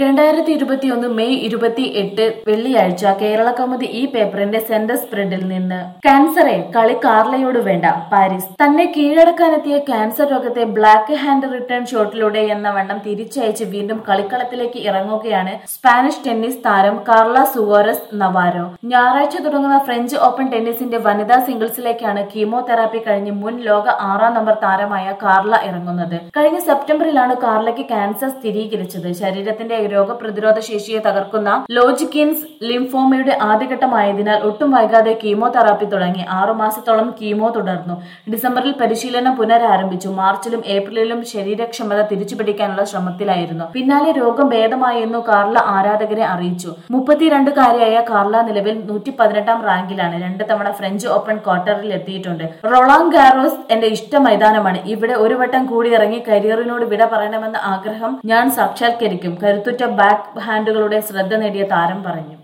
രണ്ടായിരത്തി ഇരുപത്തിയൊന്ന് മെയ് ഇരുപത്തി എട്ട് വെള്ളിയാഴ്ച കേരള കൗമുദി ഈ പേപ്പറിന്റെ സെന്റർ സ്പ്രെഡിൽ നിന്ന് ക്യാൻസറെ കളി കാർലയോട് വേണ്ട പാരീസ് തന്നെ കീഴടക്കാനെത്തിയ ക്യാൻസർ രോഗത്തെ ബ്ലാക്ക് ഹാൻഡ് റിട്ടേൺ ഷോട്ടിലൂടെ എന്ന വണ്ണം തിരിച്ചയച്ച് വീണ്ടും കളിക്കളത്തിലേക്ക് ഇറങ്ങുകയാണ് സ്പാനിഷ് ടെന്നീസ് താരം കാർല സുവോറസ് നവാരോ ഞായറാഴ്ച തുടങ്ങുന്ന ഫ്രഞ്ച് ഓപ്പൺ ടെന്നീസിന്റെ വനിതാ സിംഗിൾസിലേക്കാണ് കീമോതെറാപ്പി കഴിഞ്ഞ് മുൻ ലോക ആറാം നമ്പർ താരമായ കാർല ഇറങ്ങുന്നത് കഴിഞ്ഞ സെപ്റ്റംബറിലാണ് കാർലയ്ക്ക് ക്യാൻസർ സ്ഥിരീകരിച്ചത് ശരീരത്തിന്റെ രോഗപ്രതിരോധ ശേഷിയെ തകർക്കുന്ന ലോജിക്കിൻസ് ലിംഫോമയുടെ ആദ്യഘട്ടമായതിനാൽ ഒട്ടും വൈകാതെ കീമോതെറാപ്പി തുടങ്ങി ആറുമാസത്തോളം കീമോ തുടർന്നു ഡിസംബറിൽ പരിശീലനം പുനരാരംഭിച്ചു മാർച്ചിലും ഏപ്രിലിലും ശരീരക്ഷമത തിരിച്ചുപിടിക്കാനുള്ള ശ്രമത്തിലായിരുന്നു പിന്നാലെ രോഗം ഭേദമായെന്നു കാർല ആരാധകരെ അറിയിച്ചു മുപ്പത്തിരണ്ടുകാരിയായ കാർല നിലവിൽ നൂറ്റി പതിനെട്ടാം റാങ്കിലാണ് രണ്ട് തവണ ഫ്രഞ്ച് ഓപ്പൺ ക്വാർട്ടറിൽ എത്തിയിട്ടുണ്ട് റൊളാം ഗാരോസ് എന്റെ ഇഷ്ട മൈതാനമാണ് ഇവിടെ ഒരു വട്ടം കൂടി ഇറങ്ങി കരിയറിനോട് വിട പറയണമെന്ന ആഗ്രഹം ഞാൻ സാക്ഷാത്കരിക്കും കരുത്തുറ്റ ബാക്ക് ഹാൻഡുകളുടെ ശ്രദ്ധ നേടിയ താരം പറഞ്ഞു